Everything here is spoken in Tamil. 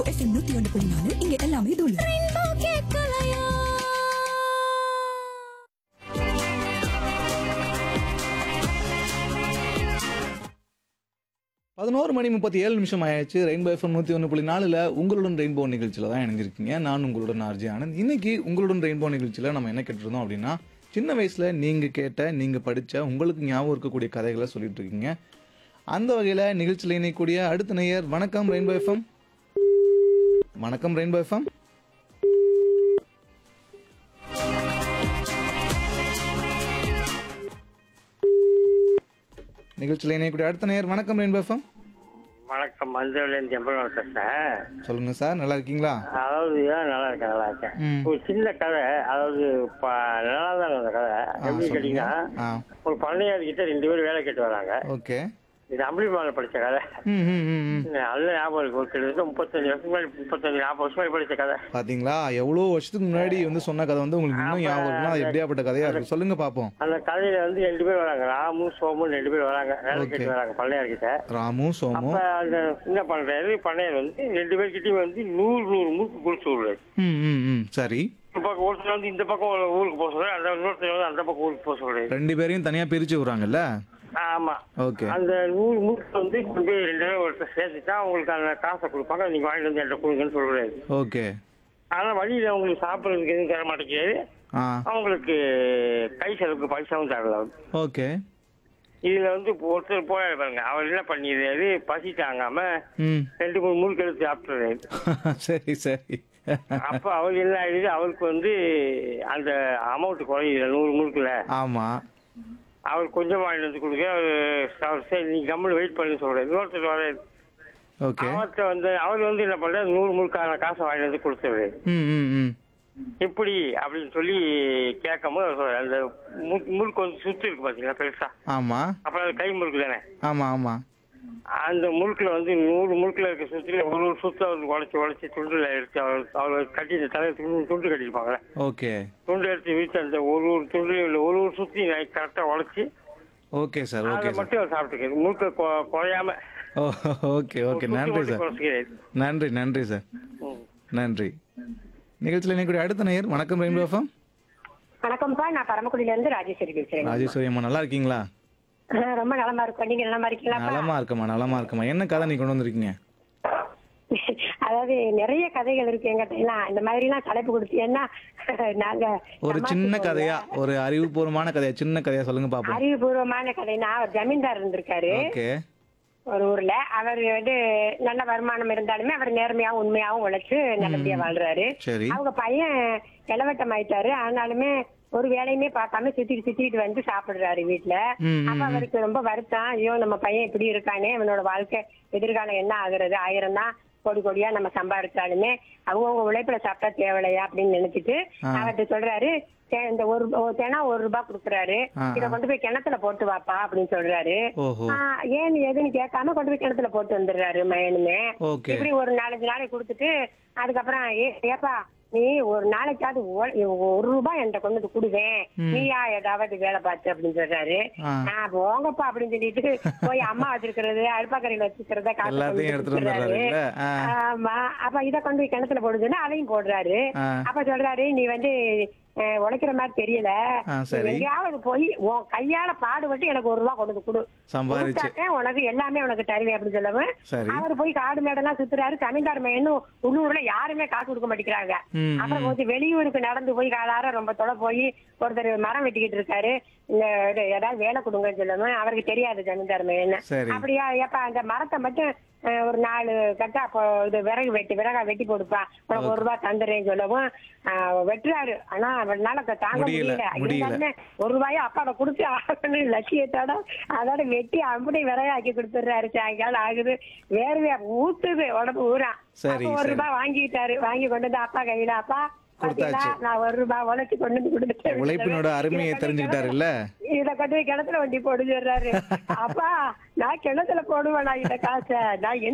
எஃப்எம் நூத்தி ஒன்று புள்ளி நாலு இங்க எல்லாமே தூளு பதினோரு மணி முப்பத்தி ஏழு நிமிஷம் ஆயாச்சு ரெயின்போ எஃப்எம் நூற்றி ஒன்று புள்ளி நாலில் உங்களுடன் ரெயின்போ நிகழ்ச்சியில் தான் இணைஞ்சிருக்கீங்க நான் உங்களுடன் ஆர்ஜி ஆனந்த் இன்னைக்கு உங்களுடன் ரெயின்போ நிகழ்ச்சியில் நம்ம என்ன கேட்டிருந்தோம் அப்படின்னா சின்ன வயசில் நீங்கள் கேட்ட நீங்கள் படித்த உங்களுக்கு ஞாபகம் இருக்கக்கூடிய கதைகளை சொல்லிட்டு இருக்கீங்க அந்த வகையில் நிகழ்ச்சியில் இணையக்கூடிய அடுத்த நேயர் வணக்கம் ரெயின்போ எஃப்எம் வணக்கம் ரெயின்போ எஃப்எம் நிகழ்ச்சியில் இணையக்கூடிய அடுத்த நேயர் வணக்கம் ரெயின்போ எஃப்எம் வணக்கம் மஞ்சள்லேருந்து எம்பளம் பேசுறேன் சொல்லுங்க சார் நல்லா இருக்கீங்களா அதாவது ஏன் நல்லா இருக்கேன் நல்லா இருக்கேன் ம். ஒரு சின்ன கதை அதாவது ப- நல்லா தான் அந்த கதை எப்படி சொல்லுங்க. கேட்டீங்கன்னா ஆ ஒரு பண்ணையார்கிட்ட ரெண்டு பேரும் வேலை கேட்டு வராங்க ஓகே இது அம்பளிமால படிச்ச கதை ம் ம் ம் ம். நல்ல ஞாபகம் இருக்கு ஒரு கிட்டத்தட்ட முப்பத்தஞ்சு வருஷம் முன்னாடி முப்பத்தஞ்சு நாற்பது வருஷம் முன்னாடி படிச்ச கதை பாத்தீங்களா எவ்வளோ வருஷத்துக்கு முன்னாடி வந்து சொன்ன கதை வந்து உங்களுக்கு இன்னும் ஞாபகம் இருக்குன்னா அது எப்படியாப்பட்ட கதையா இருக்கு சொல்லுங்க பாப்போம் அந்த கதையில வந்து ரெண்டு பேர் வராங்க ராமு சோமு ரெண்டு பேர் வராங்க வேலை Okay. கேட்டு வராங்க பண்ணையார்கிட்ட ராமு சோமு அப்ப அந்த என்ன பண்றாரு பண்ணையார் வந்து ரெண்டு பேர்கிட்டயும் வந்து நூறு நூறு மூக்கு குளிச்சு விடுறாரு ம் ம் ம் சரி இந்த பக்கம் ஒருத்தர் வந்து இந்த பக்கம் ஒரு ஊருக்கு போக சொல்றாரு அந்த இன்னொருத்தர் வந்து அந்த பக்கம் ஊருக்கு போக சொல்றாரு ரெண்டு பேரையும் தனியா பிரிச்சு விடுறாங்கல்ல ஆமா ஓகே அந்த நூறு மூட்டை வந்து கொண்டு போய் ரெண்டு பேரும் ஒருத்தர் சேர்த்துட்டா உங்களுக்கு அந்த காசை கொடுப்பாங்க நீங்க வாங்கிட்டு வந்து என்கிட்ட கொடுங்கன்னு சொல்றாரு ஓகே ஆனா வழியில அவங்களுக்கு சாப்பிடுறதுக்கு எதுவும் தர மாட்டேங்கிறாரு ஆ அவங்களுக்கு கை செலவுக்கு பைசாவும் தரல ஓகே இதுல வந்து ஒருத்தர் போய் பாருங்க அவர் என்ன பண்ணிடுறாரு பசி தாங்காம ம் ரெண்டு மூணு முறுக்கு எடுத்து சாப்பிட்டுறாரு சரி சரி அப்ப அவர் என்ன ஆயிடுது அவருக்கு வந்து அந்த அமௌண்ட் குறையுது நூறு முறுக்குல ஆமா அவர் கொஞ்சம் வாங்கிட்டு வந்து கொடுக்க அவர் அவர் சரி நீ கம்முன்னு வெயிட் பண்ணி சொல்றாரு இன்னொருத்தர் வர ஓகே அவர்கிட்ட வந்து அவர் வந்து என்ன பண்றாரு நூறு முழுக்கான காசை வாங்கிட்டு வந்து கொடுத்துரு ம் ம் ம் இப்படி அப்படின்னு சொல்லி கேட்கும் போது அவர் சொல்றாரு, அந்த மு- முறுக்கு வந்து சுத்து இருக்கு பாத்தீங்களா பெருசா ஆமா அப்புறம் அது கை முறுக்கு தானே ஆமா ஆமா அந்த முறுக்குல வந்து நூறு முறுக்குல இருக்க சுத்துல ஒரு ஒரு சுத்த வந்து உடச்சி உடச்சி துண்டுல எடுத்து அவர் அவர் கட்டி இந்த தலையை துண்டு துண்டு கட்டிருப்பாங்களே ஓகே துண்டு எடுத்து வீட்டு அந்த ஒரு ஒரு துண்டு ஒரு ஒரு சுத்தி கரெக்டா உடச்சி ஓகே சார் ஓகே அதை சார் மட்டும் அவர் சாப்பிட்டுக்கிறது முறுக்க கொ- குறையாம ஓ ஓகே ஓகே சுத்தி நன்றி மட்டும் சார் குறைச்சிக்கிறாரு. நன்றி நன்றி சார் ம். நன்றி நிகழ்ச்சியில் இணையக்கூடிய அடுத்த நேயர் வணக்கம் ரெயின்போ எஃப்எம் வணக்கம்ப்பா நான் பரமக்குடியில இருந்து ராஜேஸ்வரி பேசுறேன் ராஜேஸ்வரி அம்மா நல்லா இருக்கீங்களா ஆஹ் ரொம்ப நலமா இருக்கோம் நீங்க நலமா இருக்கீங்களாப்பா நலமா இருக்கம்மா நலமா இருக்கம்மா என்ன கதை நீ கொண்டு வந்திருக்கீங்க அதாவது நிறைய கதைகள் இருக்கு எங்கிட்ட எல்லாம் இந்த மாதிரி எல்லாம் தலைப்பு கொடுத்தீங்கன்னா நாங்க ஒரு தமாஷு சின்ன போடுவோம். கதையா ஒரு அறிவுபூர்வமான கதையா சின்ன கதையா சொல்லுங்க பாப்போம் அறிவுபூர்வமான கதைனா அவர் ஜமீன்தார் இருந்திருக்காரு ஓகே ஒரு ஊர்ல அவர் வந்து நல்ல வருமானம் இருந்தாலுமே அவர் நேர்மையாவும் உண்மையாவும் உழைச்சு நல்லபடியா வாழ்றாரு சரி அவங்க பையன் இளவட்டம் ஆயிட்டாரு ஆனாலுமே ஒரு வேலையுமே பார்க்காம சுத்திட்டு சுத்திட்டு வந்து சாப்பிடுறாரு வீட்டுல ம், ம், அப்ப அவருக்கு ரொம்ப வருத்தம் ஐயோ நம்ம பையன் இப்படி இருக்கானே அவனோட வாழ்க்கை எதிர்காலம் என்ன ஆகுறது ஆயிரம் தான் கோடி கோடியா நம்ம சம்பாதிச்சாலுமே அவங்கவுங்க உழைப்புல சாப்பிட்டா தேவையில்லையா அப்படின்னு நினைச்சிட்டு ஆ. அவர்கிட்ட சொல்றாரு "தே- இந்த ஒரு ஒரு தினம் ஒரு ரூபாய் கொடுக்குறாரு ஆ, இத கொண்டு போய் கிணத்துல போட்டு வாப்பா அப்படின்னு சொல்றாரு ஓஹோ ஆ, ஏன்னு எதுன்னு கேட்காம கொண்டு போய் கிணத்துல போட்டு வந்துடுறாரு மயனுமே ஓகே இப்படி ஒரு நாலஞ்சு நாளைக்கு கொடுத்துட்டு அதுக்கப்புறம் ஏ ஏப்பா நீ ஒரு நாளைக்காவது ஒ- ஒரு ரூபாய் என்கிட்ட கொண்டு வந்து கொடுவேன் நீயா ஏதாவது வேலை பார்த்து அப்படின்னு சொல்றாரு ஆ. நான் போங்கப்பா அப்படின்னு சொல்லிட்டு போய் அம்மா வச்சிருக்கிறது அடுப்பாக்கரையில வச்சிருக்கிறத காசு கொண்டு எல்லாத்தையும் வந்து எடுத்துட்டு கொடுத்துறாரு. வந்துடுறாருல்ல? ஆ. ஆமா அப்ப இத கொண்டு போய் கிணத்துல போடுதுன்னு அதையும் போடுறாரு ஆ. அப்ப சொல்றாரு நீ வந்து அஹ், உழைக்கிற மாதிரி தெரியல ஆ, சரி. எங்கேயாவது போய் உன் கையால பாடுபட்டு எனக்கு ஒரு ரூபா கொண்டு வந்து கொடு சம்பாதிச்சு கொடுத்தாக்க உனக்கு எல்லாமே உனக்கு தருவேன் அப்படின்னு சொல்லவும் சரி அவர் போய் காடு மேடெல்லாம் சுத்துறாரு ஜமீன்தார் மையனும் உள்ளூர்ல யாருமே காசு கொடுக்க மாட்டேங்கிறாங்க ம், அப்புறம் ம். கொஞ்சம் வெளியூருக்கு நடந்து போய் காலார ரொம்ப தொலை போய் ஒருத்தர் மரம் வெட்டிக்கிட்டு இருக்காரு இந்த இது ஏதாவது வேலை கொடுங்கன்னு சொல்லவும் அவருக்கு தெரியாது ஜமீன்தார் மையன்னு சரி அப்படியா ஏப்பா அந்த மரத்தை மட்டும் அஹ், ஒரு நாலு கட்டா அப்போ இது விறகு வெட்டி விறகா வெட்டி போடுப்பா உனக்கு ஒரு ரூபாய் தந்துடுறேன்னு சொல்லவும் அஹ், வெட்டுறாரு ஆனா அவனால அதை தாங்க முடியல, முடியல முடியல. இருந்தாலுமே ஒரு ரூபாயை அப்பாவை கொடுத்து ஆகணும் லட்சியத்தோட அதோட வெட்டி அப்படி விறகாக்கி கொடுத்துடுறாரு சாயங்காலம் ஆகுது வேர்வையா ஊத்துது உடம்பு ஊரா சரி, அப்ப ஒரு சரி. ரூபாய் வாங்கிட்டாரு வாங்கி கொண்டு வந்து அப்பா கையில அப்பா பாத்தீங்களா கொடுத்தாச்சு. நான் ஒரு ரூபாய் உழைச்சு கொண்டு வந்து கொடுத்துட்டேன் உழைப்பினோட அருமையை தெரிஞ்சுக்கிட்டாருல்ல இத கொண்டு போய் கிணத்துல வண்டி போடுறாரு அப்பா நான் கிணத்துல போடுவேன் நான் இந்த காசை நான்